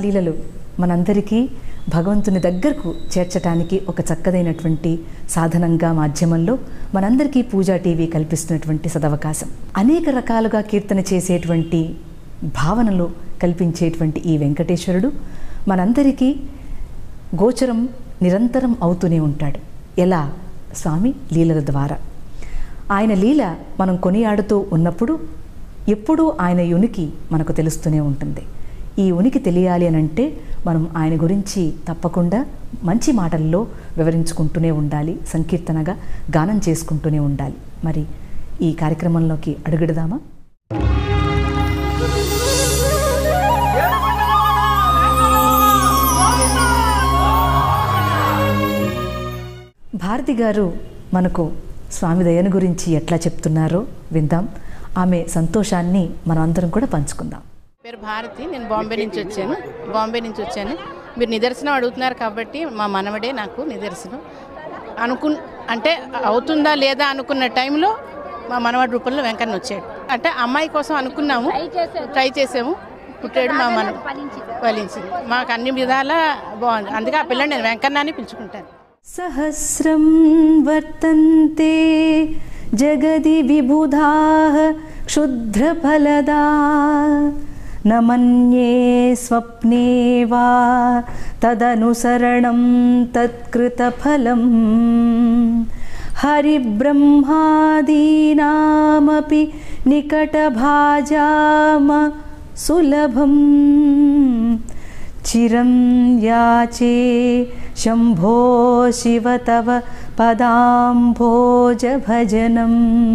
లీలలు మనందరికీ భగవంతుని దగ్గరకు చేర్చటానికి ఒక చక్కదైనటువంటి సాధనంగా మాధ్యమంలో మనందరికీ పూజా టీవీ కల్పిస్తున్నటువంటి సదవకాశం అనేక రకాలుగా కీర్తన చేసేటువంటి భావనలు కల్పించేటువంటి ఈ వెంకటేశ్వరుడు మనందరికీ గోచరం నిరంతరం అవుతూనే ఉంటాడు ఎలా స్వామి లీలల ద్వారా ఆయన లీల మనం కొనియాడుతూ ఉన్నప్పుడు ఎప్పుడూ ఆయన ఉనికి మనకు తెలుస్తూనే ఉంటుంది ఈ ఉనికి తెలియాలి అని అంటే మనం ఆయన గురించి తప్పకుండా మంచి మాటల్లో వివరించుకుంటూనే ఉండాలి సంకీర్తనగా గానం చేసుకుంటూనే ఉండాలి మరి ఈ కార్యక్రమంలోకి అడుగుడదామా భారతి గారు మనకు స్వామి దయను గురించి ఎట్లా చెప్తున్నారో విందాం ఆమె సంతోషాన్ని మనం అందరం కూడా పంచుకుందాం పేరు భారతి నేను బాంబే నుంచి వచ్చాను బాంబే నుంచి వచ్చాను మీరు నిదర్శనం అడుగుతున్నారు కాబట్టి మా మనవడే నాకు నిదర్శనం అనుకు అంటే అవుతుందా లేదా అనుకున్న టైంలో మా మనవడి రూపంలో వెంకన్న వచ్చాడు అంటే అమ్మాయి కోసం అనుకున్నాము ట్రై చేసాము పుట్టాడు మా మన ఫలించింది మాకు అన్ని విధాలా బాగుంది అందుకే ఆ పిల్లని నేను వెంకన్న అని పిలుచుకుంటాను సహస్రం వర్తంతే జగది విబుధా క్షుద్రఫలదా న మన్యే స్వప్నే వా తదనుసరణం తత్కృతఫలం హరిబ్రహ్మాదీనామపి నికటభాజామ సులభం చిరం యాచే శంభో శివ తవ పదాంభోజ భజనం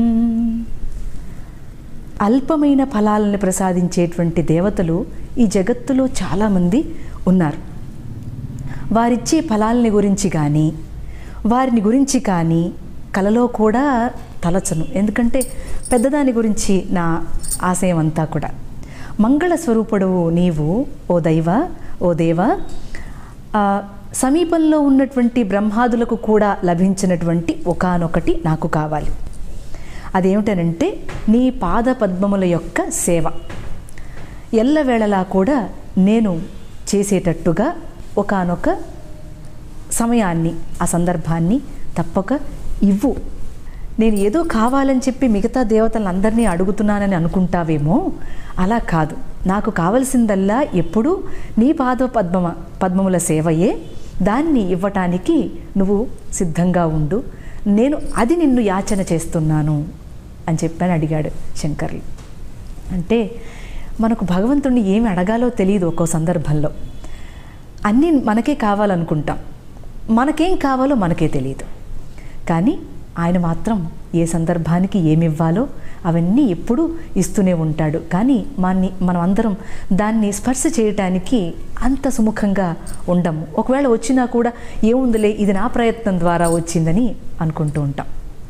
అల్పమైన ఫలాలను ప్రసాదించేటువంటి దేవతలు ఈ జగత్తులో చాలామంది ఉన్నారు వారిచ్చే ఫలాలని గురించి కానీ వారిని గురించి కానీ కలలో కూడా తలచను ఎందుకంటే పెద్దదాని గురించి నా ఆశయం అంతా కూడా మంగళ స్వరూపుడు నీవు ఓ దైవ ఓ దేవ ఆ, సమీపంలో ఉన్నటువంటి బ్రహ్మాదులకు కూడా లభించినటువంటి ఒకానొకటి నాకు కావాలి అదేమిటనంటే నీ పాద పద్మముల యొక్క సేవ ఎల్లవేళలా కూడా నేను చేసేటట్టుగా ఒకానొక సమయాన్ని ఆ సందర్భాన్ని తప్పక ఇవ్వు నేను ఏదో కావాలని చెప్పి మిగతా దేవతలందరినీ అడుగుతున్నానని అనుకుంటావేమో అలా కాదు నాకు కావలసిందల్లా ఎప్పుడూ నీ పాద పద్మమ పద్మముల సేవయే దాన్ని ఇవ్వటానికి నువ్వు సిద్ధంగా ఉండు నేను అది నిన్ను యాచన చేస్తున్నాను అని చెప్పని అడిగాడు శంకర్లు అంటే మనకు భగవంతుణ్ణి ఏమి అడగాలో తెలియదు ఒక్కో సందర్భంలో అన్నీ మనకే కావాలనుకుంటాం మనకేం కావాలో మనకే తెలియదు కానీ ఆయన మాత్రం ఏ సందర్భానికి ఏమి ఇవ్వాలో అవన్నీ ఎప్పుడూ ఇస్తూనే ఉంటాడు కానీ మాన్ని మనం అందరం దాన్ని స్పర్శ చేయటానికి అంత సుముఖంగా ఉండము ఒకవేళ వచ్చినా కూడా ఏముందిలే ఇది నా ప్రయత్నం ద్వారా వచ్చిందని అనుకుంటూ ఉంటాం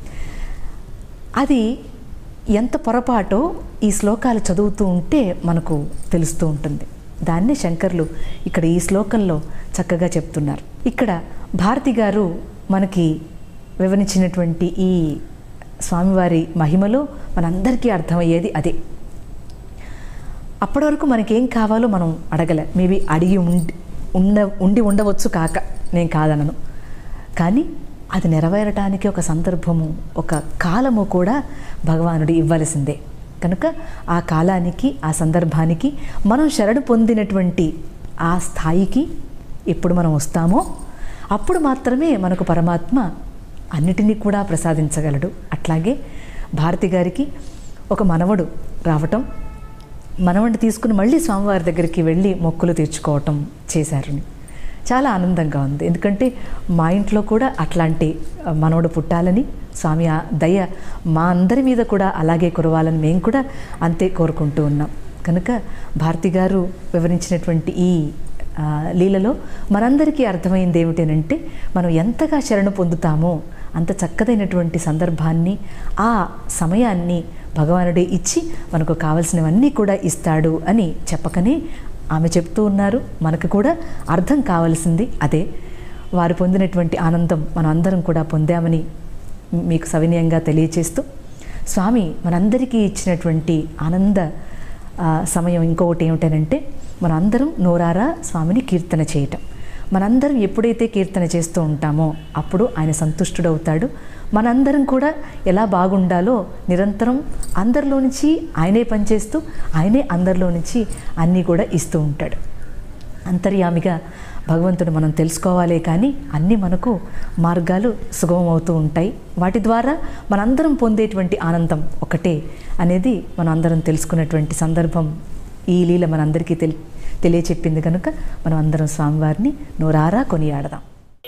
అది ఎంత పొరపాటో ఈ శ్లోకాలు చదువుతూ ఉంటే మనకు తెలుస్తూ ఉంటుంది దాన్నే శంకర్లు ఇక్కడ ఈ శ్లోకంలో చక్కగా చెప్తున్నారు ఇక్కడ భారతి గారు మనకి వివరించినటువంటి ఈ స్వామివారి మహిమలో మనందరికీ అర్థమయ్యేది అదే అప్పటి వరకు మనకేం కావాలో మనం అడగలే మేబీ అడిగి ఉండి ఉండ ఉండి ఉండవచ్చు కాక నేను కాదనను కానీ అది నెరవేరటానికి ఒక సందర్భము ఒక కాలము కూడా భగవానుడు ఇవ్వవలసిందే కనుక ఆ కాలానికి ఆ సందర్భానికి మనం శరణు పొందినటువంటి ఆ స్థాయికి ఎప్పుడు మనం వస్తామో అప్పుడు మాత్రమే మనకు పరమాత్మ అన్నిటినీ కూడా ప్రసాదించగలడు అట్లాగే భారతి గారికి ఒక మనవడు రావటం మనవడిని తీసుకుని మళ్ళీ స్వామివారి దగ్గరికి వెళ్ళి మొక్కులు తీర్చుకోవటం చేశారు చాలా ఆనందంగా ఉంది ఎందుకంటే మా ఇంట్లో కూడా అట్లాంటి ఆ, మనవడు పుట్టాలని స్వామి ఆ దయ మా అందరి మీద కూడా అలాగే కురవాలని మేము కూడా అంతే కోరుకుంటూ ఉన్నాం కనుక భారతి గారు వివరించినటువంటి ఈ ఆ, లీలలో మనందరికీ అర్థమైంది ఏమిటనంటే మనం ఎంతగా శరణు పొందుతామో అంత చక్కదైనటువంటి సందర్భాన్ని ఆ సమయాన్ని భగవానుడే ఇచ్చి మనకు కావలసినవన్నీ కూడా ఇస్తాడు అని చెప్పకనే ఆమె చెప్తూ ఉన్నారు మనకు కూడా అర్థం కావాల్సింది అదే వారు పొందినటువంటి ఆనందం మనం అందరం కూడా పొందామని మీకు సవినయంగా తెలియచేస్తూ స్వామి మనందరికీ ఇచ్చినటువంటి ఆనంద ఆ, సమయం ఇంకొకటి ఏమిటనంటే మనందరం నోరారా స్వామిని కీర్తన చేయటం మనందరం ఎప్పుడైతే కీర్తన చేస్తూ ఉంటామో అప్పుడు ఆయన సంతుష్టుడవుతాడు మనందరం కూడా ఎలా బాగుండాలో నిరంతరం అందరిలో నుంచి ఆయనే పనిచేస్తూ ఆయనే అందరిలో నుంచి అన్నీ కూడా ఇస్తూ ఉంటాడు అంతర్యామిగా భగవంతుడు మనం తెలుసుకోవాలే కానీ అన్నీ మనకు మార్గాలు సుగమం అవుతూ ఉంటాయి వాటి ద్వారా మనందరం పొందేటువంటి ఆనందం ఒకటే అనేది మనం అందరం తెలుసుకున్నటువంటి సందర్భం ఈ లీల మనందరికీ తెలి తెలియచెప్పింది కనుక మనం అందరం స్వామివారిని నోరారా కొనియాడదాం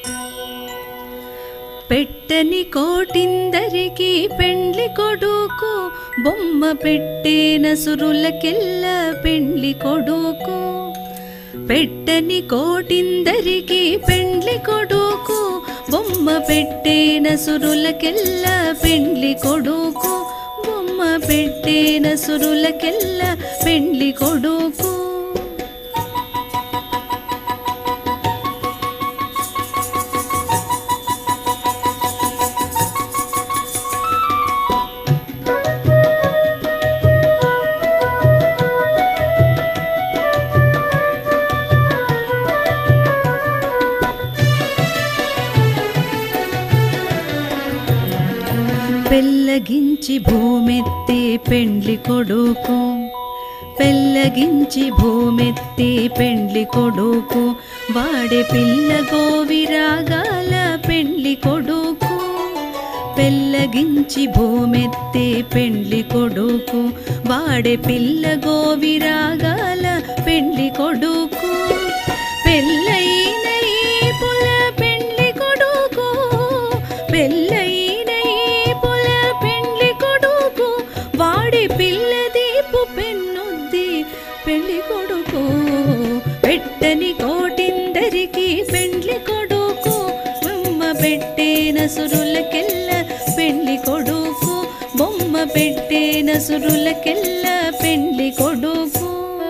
పెట్టని కోటిందరికి పెండ్లి కొడుకు బొమ్మ పెట్టేన సురులకెల్ల పెండ్లి కొడుకు పెట్టని కోటిందరికి పెండ్లి కొడుకు బొమ్మ పెట్టేన సురులకెల్ల పెండ్లి కొడుకు బొమ్మ పెట్టేన సురులకెల్ల పెండ్లి కొడుకు పెళ్ళగించి భూమెత్తి పెండ్లి కొడుకు పెళ్ళగించి భూమెత్తి పెండ్లి కొడుకు వాడే పిల్ల గోవిరాగాల పెండ్లి కొడుకు పెళ్ళగించి భూమెత్తి పెండ్లి కొడుకు వాడే పిల్ల గోవిరాగాల పెండ్లి కొడుకు పెళ్ళైన ఈ పుల పెండ్లి కొడుకు పెళ్ళైన ఈ పుల పెండ్లి కొడుకు వాడి పిల్ల దీపు పెన్నుద్ది పెళ్లి కొడుకు పెట్టని కోటిందరికి పెండ్లి కొడుకు బొమ్మ పెట్టేన సురులకెల్ల పెండ్లి కొడుకు బొమ్మ పెట్టేన సురులకెల్ల పెండ్లి కొడుకు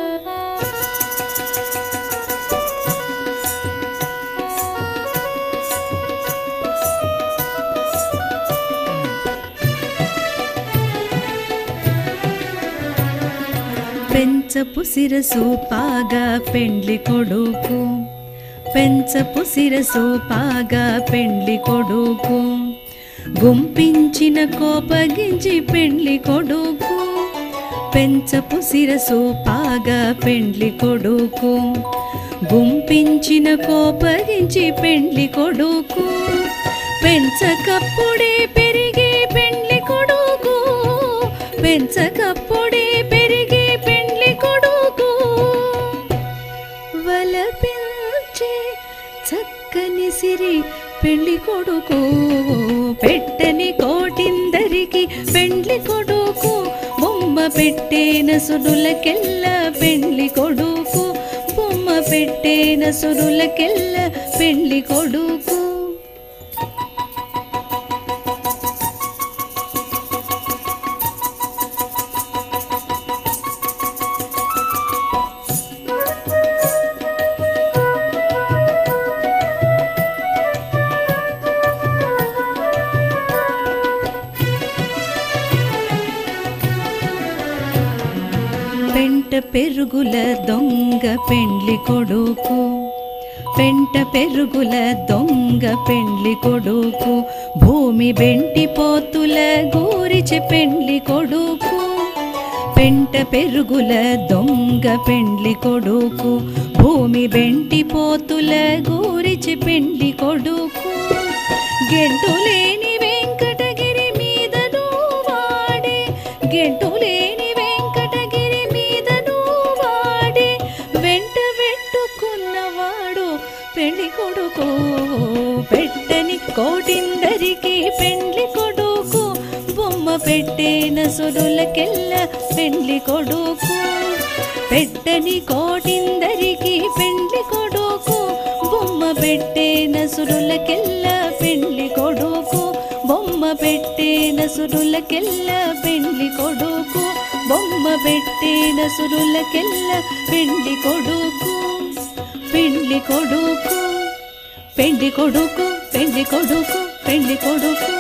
పెంచపు శిరసు పాగా పెండ్లి కొడుకు పెంచపు శిరసు పాగా పెండ్లి కొడుకు గుంపించిన కోపగించి పెండ్లి కొడుకు పెంచపు శిరసు పాగా పెండ్లి కొడుకు గుంపించిన కోపగించి పెండ్లి కొడుకు పెంచకప్పుడే పెరిగే పెండ్లి కొడుకు పెంచకప్పుడే పెరిగే పెండ్లి కొడుకు వలపించే చక్కని సిరి పెళ్లి కొడుకు పెట్టని కోటిందరికి పెండ్లి కొడుకు బొమ్మ పెట్టేన సురులకెల్ల పెండ్లి కొడుకు బొమ్మ పెట్టేన సురులకెల్ల పెండ్లి కొడుకు పెంట పెరుగుల దొంగ పెండ్లి కొడుకు పెంట పెరుగుల దొంగ పెండ్లి కొడుకు భూమి బెంటి పోతుల గూరిచె పెండ్లి కొడుకు పెంట పెరుగుల దొంగ పెండ్లి కొడుకు భూమి బెంటి పోతుల గూరిచె పెండ్లి కొడుకు గెంటులేని వెంకటగిరి మీదను వాడే గెంటులేని వెంకటగిరి మీదను వాడే వెంట పెట్టుకున్నవాడు పెళ్లి కొడుకు పెట్టని కోటిందరికి పెండ్లి కొడుకు బొమ్మ పెట్టేన సురులకెల్ల పెండ్లి కొడుకు పెట్టని కోటిందరికి పెండ్లి కొడుకు బొమ్మ పెట్టేన సురులకెల్ల పెండ్లి కొడుకు బొమ్మ పెట్టేన సురులకెల్ల పెండ్లి కొడుకు బొమ్మ పెట్టేన సురులకెల్ల పెండ్లి కొడుకు పెండ్లి కొడుకు పెండ్లి కొడుకు పెండ్లి కొడుకు పెండ్లి కొడుకు